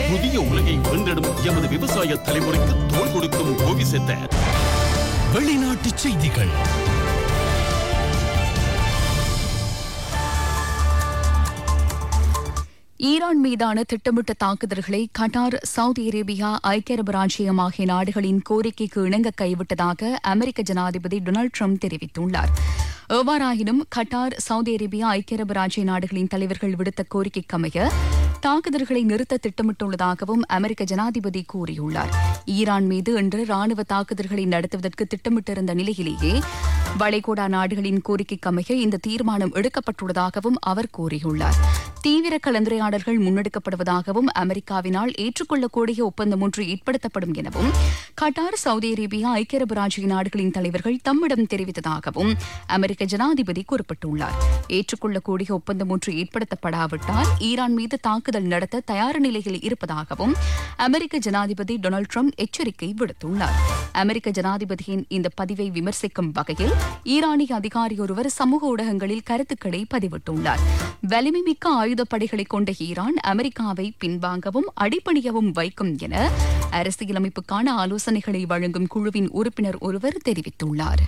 புதிய உலகை வென்றெடும் எமது விவசாய தலைமுறைக்கு தோள் கொடுக்கும் கோவிசெத்த வெளிநாட்டு செய்திகள் ஈரான் மீதான திட்டமிட்ட தாக்குதல்களை கட்டார் சவுதி அரேபியா ஐக்கிய அரபு ராஜ்யம் ஆகிய நாடுகளின் கோரிக்கைக்கு இணங்க கைவிட்டதாக அமெரிக்க ஜனாதிபதி டொனால்டு ட்ரம்ப் தெரிவித்துள்ளார் எவ்வாறாயினும் கட்டார் சவுதி அரேபியா ஐக்கிய அரபு ராஜ்ய நாடுகளின் தலைவர்கள் விடுத்த கோரிக்கைக்கமைய தாக்குதல்களை நிறுத்த திட்டமிட்டுள்ளதாகவும் அமெரிக்க ஜனாதிபதி கூறியுள்ளார் ஈரான் மீது இன்று ராணுவ தாக்குதல்களை நடத்துவதற்கு திட்டமிட்டிருந்த நிலையிலேயே வளைகுடா நாடுகளின் கோரிக்கைக்கமைய இந்த தீர்மானம் எடுக்கப்பட்டுள்ளதாகவும் அவர் கூறியுள்ளார் தீவிர கலந்துரையாடல்கள் முன்னெடுக்கப்படுவதாகவும் அமெரிக்காவினால் ஏற்றுக்கொள்ளக்கூடிய ஒப்பந்தம் ஒன்று ஏற்படுத்தப்படும் எனவும் கட்டார் சவுதி அரேபியா ஐக்கிய அரபு ராஜ்ய நாடுகளின் தலைவர்கள் தம்மிடம் தெரிவித்ததாகவும் அமெரிக்க ஜனாதிபதி குறிப்பிட்டுள்ளார் ஏற்றுக்கொள்ளக்கூடிய ஒப்பந்தம் ஒன்று ஏற்படுத்தப்படாவிட்டால் ஈரான் மீது தாக்குதல் நடத்த தயார் நிலையில் இருப்பதாகவும் அமெரிக்க ஜனாதிபதி டொனால்டு ட்ரம்ப் எச்சரிக்கை விடுத்துள்ளார் அமெரிக்க ஜனாதிபதியின் இந்த பதிவை விமர்சிக்கும் வகையில் ஈரானிய அதிகாரி ஒருவர் சமூக ஊடகங்களில் கருத்துக்களை பதிவிட்டுள்ளார் வலிமை மிக்க ஆயுதப்படைகளை கொண்ட ஈரான் அமெரிக்காவை பின்வாங்கவும் அடிபணியவும் வைக்கும் என அரசியலமைப்புக்கான ஆலோசனைகளை வழங்கும் குழுவின் உறுப்பினர் ஒருவர் தெரிவித்துள்ளார்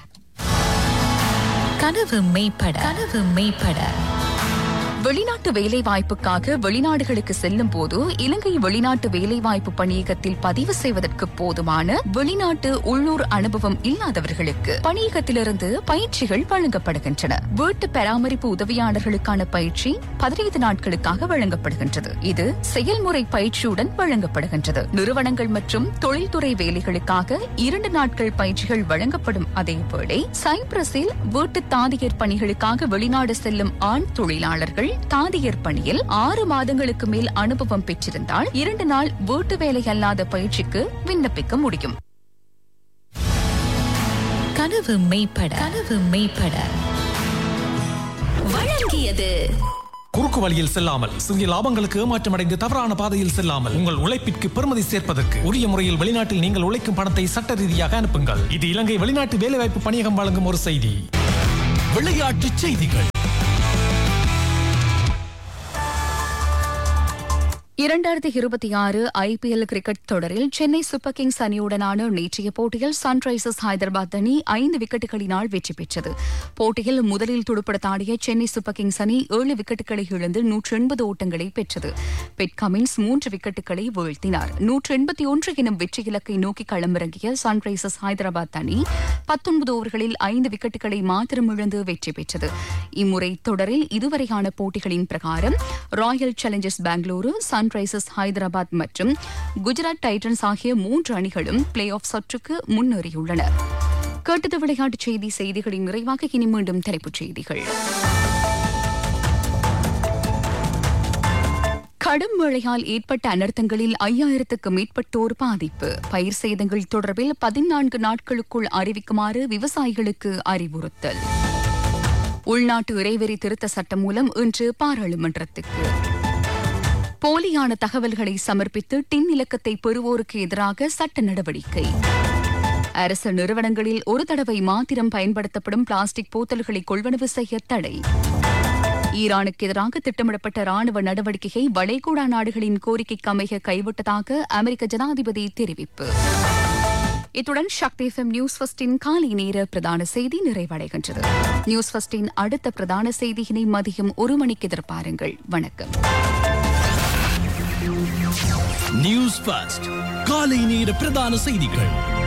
கனவு மெய்ப்பட கனவு மெய்ப்பட வெளிநாட்டு வேலைவாய்ப்புக்காக வெளிநாடுகளுக்கு செல்லும் போது இலங்கை வெளிநாட்டு வேலைவாய்ப்பு பணியகத்தில் பதிவு செய்வதற்கு போதுமான வெளிநாட்டு உள்ளூர் அனுபவம் இல்லாதவர்களுக்கு பணியகத்திலிருந்து பயிற்சிகள் வழங்கப்படுகின்றன வீட்டு பராமரிப்பு உதவியாளர்களுக்கான பயிற்சி பதினைந்து நாட்களுக்காக வழங்கப்படுகின்றது இது செயல்முறை பயிற்சியுடன் வழங்கப்படுகின்றது நிறுவனங்கள் மற்றும் தொழில்துறை வேலைகளுக்காக இரண்டு நாட்கள் பயிற்சிகள் வழங்கப்படும் அதேவேளை சைப்ரஸில் வீட்டு தாதியர் பணிகளுக்காக வெளிநாடு செல்லும் ஆண் தொழிலாளர்கள் தாதியர் பணியில் ஆறு மாதங்களுக்கு மேல் அனுபவம் பெற்றிருந்தால் இரண்டு நாள் வீட்டு வேலை அல்லாத பயிற்சிக்கு விண்ணப்பிக்க முடியும் கனவு மெய்ப்பட கனவு மெய்ப்பட வழங்கியது குறுக்கு வழியில் செல்லாமல் சிறிய லாபங்களுக்கு ஏமாற்றமடைந்து தவறான பாதையில் செல்லாமல் உங்கள் உழைப்பிற்கு பெருமதி சேர்ப்பதற்கு உரிய முறையில் வெளிநாட்டில் நீங்கள் உழைக்கும் பணத்தை சட்ட ரீதியாக அனுப்புங்கள் இது இலங்கை வெளிநாட்டு வேலைவாய்ப்பு பணியகம் வழங்கும் ஒரு செய்தி விளையாட்டு செய்திகள் இரண்டாயிரத்தி இருபத்தி ஆறு ஐபிஎல் கிரிக்கெட் தொடரில் சென்னை சூப்பர் கிங்ஸ் அணியுடனான நேற்றைய போட்டியில் சன்ரைசர்ஸ் ஹைதராபாத் அணி ஐந்து விக்கெட்டுகளினால் வெற்றி பெற்றது போட்டியில் முதலில் துடுப்படுத்தாடிய சென்னை சூப்பர் கிங்ஸ் அணி ஏழு விக்கெட்டுகளை இழந்து நூற்று எண்பது ஓட்டங்களை பெற்றது பெட் கமின்ஸ் மூன்று விக்கெட்டுகளை வீழ்த்தினார் நூற்று எண்பத்தி ஒன்று எனும் வெற்றி இலக்கை நோக்கி களமிறங்கிய சன்ரைசர்ஸ் ஹைதராபாத் அணி பத்தொன்பது ஓவர்களில் ஐந்து விக்கெட்டுகளை மாத்திரம் இழந்து வெற்றி பெற்றது இம்முறை தொடரில் இதுவரையான போட்டிகளின் பிரகாரம் Royal Challengers Bengaluru Sunrisers Hyderabad மற்றும் குஜராத் டைட்டன்ஸ் ஆகிய மூன்று அணிகளும் பிளே ஆஃப் சுற்றுக்கு முன்னேறியுள்ளன கேட்டது விளையாட்டுச் செய்தி செய்திகளின் நிறைவாக இனி மீண்டும் தலைப்புச் செய்திகள் கடும் மழையால் ஏற்பட்ட அனர்த்தங்களில் ஐயாயிரத்துக்கு மேற்பட்டோர் பாதிப்பு பயிர் சேதங்கள் தொடர்பில் பதினான்கு நாட்களுக்குள் அறிவிக்குமாறு விவசாயிகளுக்கு அறிவுறுத்தல் உள்நாட்டு இறைவெறி திருத்த சட்டம் மூலம் இன்று பாராளுமன்றத்துக்கு போலியான தகவல்களை சமர்ப்பித்து டின் இலக்கத்தை பெறுவோருக்கு எதிராக சட்ட நடவடிக்கை அரசு நிறுவனங்களில் ஒரு தடவை மாத்திரம் பயன்படுத்தப்படும் பிளாஸ்டிக் போத்தல்களை கொள்வனவு செய்ய தடை ஈரானுக்கு எதிராக திட்டமிடப்பட்ட ராணுவ நடவடிக்கையை வளைகுடா நாடுகளின் கோரிக்கைக்கு அமைய கைவிட்டதாக அமெரிக்க ஜனாதிபதி தெரிவிப்பு இத்துடன் சக்தி எஃப்எம் நியூஸ் ஃபஸ்டின் காலை நேர பிரதான செய்தி நிறைவடைகின்றது நியூஸ் ஃபஸ்டின் அடுத்த பிரதான செய்தியினை மதியம் ஒரு மணிக்கு எதிர்பாருங்கள் வணக்கம் நியூஸ் ஃபர்ஸ்ட் காலை நேர பிரதான செய்திகள்